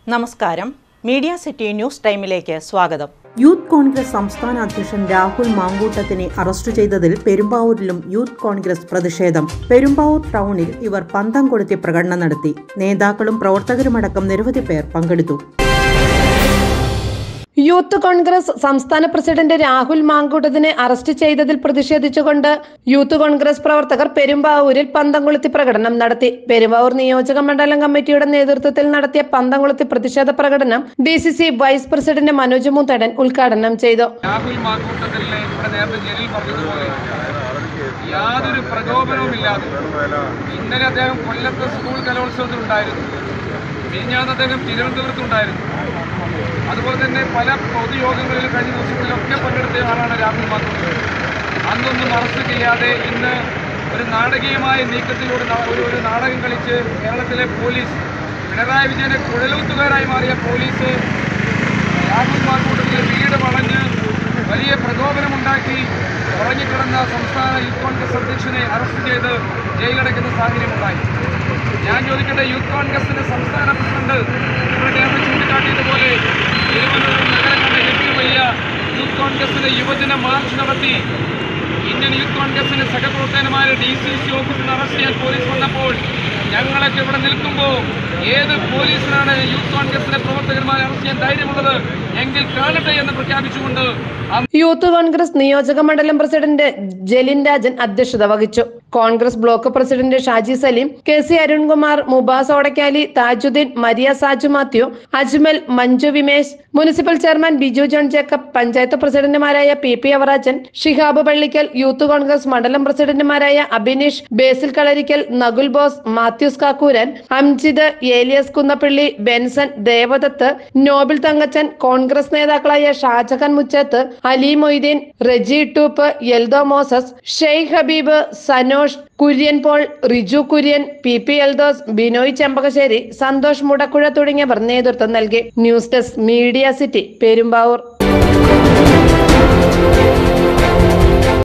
നമസ്കാരം media city news ടൈമിലേക്ക് സ്വാഗതം യൂത്ത് കോൺഗ്രസ് സംസ്ഥാന അധ്യക്ഷൻ രാഹുൽ മാങ്കൂട്ടത്തിനെ അറസ്റ്റ് ചെയ്തതിൽ പെരുമ്പാവൂരിലും യൂത്ത് കോൺഗ്രസ് പ്രതിഷേധം പെരുമ്പാവൂർ ടൗണിൽ ഇവർ പന്തം കൊളുത്തി പ്രകടനം നടത്തി നേതാക്കളും പ്രവർത്തകരുമടക്കം നിരവധി പേർ പങ്കെടുത്തു യൂത്ത് കോൺഗ്രസ് സംസ്ഥാന പ്രസിഡന്റ് രാഹുൽ മാങ്കൂട്ടത്തിനെ അറസ്റ്റ് ചെയ്തതിൽ പ്രതിഷേധിച്ചുകൊണ്ട് യൂത്ത് കോൺഗ്രസ് പ്രവർത്തകർ പെരുമ്പാവൂരിൽ പന്തംകൊളുത്തി പ്രകടനം നടത്തി പെരുമ്പാവൂർ നിയോജക മണ്ഡലം കമ്മിറ്റിയുടെ നേതൃത്വത്തിൽ നടത്തിയ പന്തംകൊളുത്തി പ്രതിഷേധ പ്രകടനം D C C vice president Manoj Muthadan ഉദ്ഘാടനം ചെയ്തു രാഹുൽ മാക്കൂട്ടത്തിലെ ഇവിടെ നേരത്തെ ജലീൽ പറഞ്ഞതുപോലെ യാതൊരു പ്രകോപനവുമില്ലാതെ ഇന്നലെ അദ്ദേഹം കൊല്ലത്ത് സ്കൂൾ കലോത്സവത്തിലുണ്ടായിരുന്നു മിനിഞ്ഞാന്ന് അദ്ദേഹം തിരുവനന്തപുരത്തുണ്ടായിരുന്നു അതുപോലെ തന്നെ പല പൊതുയോഗങ്ങളിൽ കഴിഞ്ഞ ദിവസങ്ങളിലൊക്കെ പങ്കെടുത്ത ആളാണ് രാഹുൽ മാക്കൂട്ടത്തിൽ അന്നൊന്നും അറസ്റ്റ് ചെയ്യാതെ ഇന്ന് ഒരു നാടകീയമായ നീക്കത്തിലൂടെ ന- ഒരു ഒരു നാടകം കളിച്ച് കേരളത്തിലെ പോലീസ് പിണറായി വിജയന്റെ കുഴലൂത്തുകാരായി മാറിയ പോലീസ് രാഹുൽ മാക്കൂട്ടത്തിലെ വീട് വളഞ്ഞ് വലിയ പ്രകോപനമുണ്ടാക്കി ഉറങ്ങിക്കിടന്ന സംസ്ഥാന യൂത്ത് കോൺഗ്രസ് അധ്യക്ഷനെ അറസ്റ്റ് ചെയ്ത് ജയിലടയ്ക്കുന്ന സാഹചര്യമുണ്ടായി ഞാൻ ചോദിക്കട്ടെ യൂത്ത് കോൺഗ്രസിന്റെ സംസ്ഥാന പ്രസിഡന്റ് ഇവിടെ നേരത്തെ ചൂണ്ടിക്കാട്ടിയതുപോലെ തിരുവനന്തപുരം നഗരം കണ്ട ഏറ്റവും വലിയ യൂത്ത് കോൺഗ്രസിന്റെ യുവജന മാർച്ച് നടത്തി ഇന്ത്യൻ യൂത്ത് കോൺഗ്രസിന്റെ സഹപ്രവർത്തകന്മാരെ ഡി സി സി ഓഫീസിൽ അറസ്റ്റ് ചെയ്യാൻ പോലീസ് വന്നപ്പോൾ ഞങ്ങളൊക്കെ ഇവിടെ നിൽക്കുമ്പോൾ ഏത് പോലീസിനാണ് യൂത്ത് കോൺഗ്രസിന്റെ പ്രവർത്തകന്മാരെ അറസ്റ്റ് ചെയ്യാൻ ധൈര്യമുള്ളത് എങ്കിൽ കാണട്ടെ എന്ന് പ്രഖ്യാപിച്ചുകൊണ്ട് അന്ന് യൂത്ത് കോൺഗ്രസ് നിയോജക മണ്ഡലം പ്രസിഡന്റ് ജലിൻ രാജൻ അധ്യക്ഷത വഹിച്ചു Congress block president Shaji Saleem K C Arunkumar Mubas Odakkali Thajuddeen Maria Saju Mathew Ajmal Manju Vimesh municipal chairman Biju John Jacob panchayat പ്രസിഡന്റുമാരായ P P Avarachan Shihab Pallikkal youth Congress മണ്ഡലം പ്രസിഡന്റുമാരായ അബിനീഷ് ബേസിൽ കളരിക്കൽ നകുൽ ബോസ് മാത്യൂസ് കാക്കൂരൻ അംജിദ് ഏലിയസ് കുന്നപ്പള്ളി ബെൻസൺ ദേവദത്ത് നോബിൾ തങ്കച്ചൻ കോൺഗ്രസ് നേതാക്കളായ ഷാജഹാൻ മുച്ചത്ത് അലി മൊയ്തീൻ റെജി ടൂപ്പ് എൽദോ മോസസ് ഷെയ്ഖ് ഹബീബ് സനോഷ് കുര്യൻ പോൾ റിജു കുര്യൻ പി പി എൽദോസ് ബിനോയ് ചെമ്പകശ്ശേരി സന്തോഷ് മുടക്കുഴ തുടങ്ങിയവർ നേതൃത്വം നൽകി news desk Media City Perumbavoor